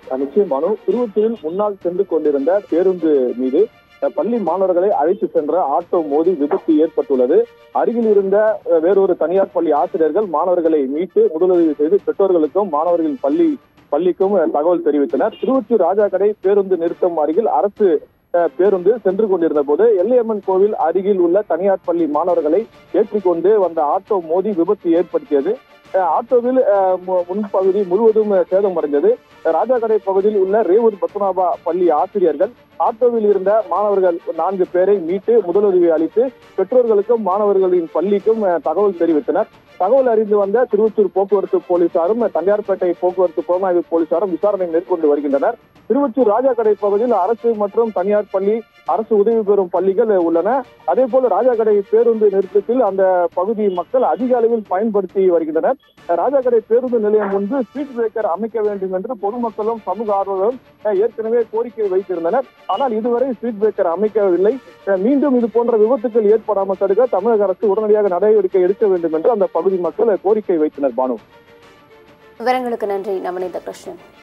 நிச்சயம் மனு திருவொற்றியில் முன்னால் சென்று கொண்டிருந்த பேருந்து மீது அஹ், பள்ளி மாணவர்களை அழைத்து சென்ற ஆட்டோ மோதி விபத்து ஏற்பட்டுள்ளது அருகில் இருந்த அஹ், வேறொரு தனியார் பள்ளி ஆசிரியர்கள் மாணவர்களை மீட்டு முதலுதவி செய்து பெற்றோர்களுக்கும் மாணவர்களின் பள்ளி பள்ளிக்கும் அஹ், தகவல் தெரிவித்தனர் திருவொற்றியூர் ராஜா கடை பேருந்து நிறுத்தம் அருகில் அரசு அஹ், பேருந்து சென்று கொண்டிருந்த போது எல்லையம்மன் கோவில் அருகில் உள்ள தனியார் பள்ளி மாணவர்களை ஏற்றிக்கொண்டு வந்த ஆட்டோ மோதி விபத்து ஏற்படுத்தியது அஹ், ஆட்டோவில் அஹ், மு- முன்பகுதி முழுவதும் அஹ், சேதமடைந்தது ராஜாக்கடை பகுதியில் உள்ள ரேவூர் பத்மநாபா பள்ளி ஆசிரியர்கள் ஆட்டோவில் இருந்த மாணவர்கள் நான்கு பேரை மீட்டு முதலுதவி அளித்து பெற்றோர்களுக்கும் மாணவர்களின் பள்ளிக்கும் அஹ், தகவல் தெரிவித்தனர் தகவல் அறிந்து வந்த திருவொச்சூர் போக்குவரத்து போலீசாரும் அஹ், தண்டையார்பேட்டை போக்குவரத்து புலனாய்வு போலீசாரும் விசாரணை மேற்கொண்டு வருகின்றனர் திருவொச்சூர் ராஜாக்கடை பகுதியில் அரசு மற்றும் தனியார் பள்ளி அரசு உதவி பெறும் பள்ளிகள் உள்ளன அதே போல ராஜாக்கடை பேருந்து நிறுத்தத்தில் அந்த பகுதி மக்கள் அதிக அளவில் பயன்படுத்தி வருகின்றனர் ராஜாக்கடை பேருந்து நிலையம் முன்பு ஸ்பீட் பிரேக்கர் அமைக்க வேண்டும் என்று பொதுமக்களும் சமூக ஆர்வலரும் அஹ், ஏற்கனவே கோரிக்கை வைத்திருந்தனர் ஆனால் இதுவரை ஸ்பீட் பிரேக்கர் அமைக்கவில்லை அஹ், மீண்டும் இது போன்ற விபத்துக்கள் ஏற்படாமல் தடுக்க தமிழக அரசு உடனடியாக நடவடிக்கை எடுக்க வேண்டும் என்று அந்த பகுதி மக்கள் கோரிக்கை வைத்தனர் பானு விவரங்களுக்கு நன்றி நவநீத கிருஷ்ணன்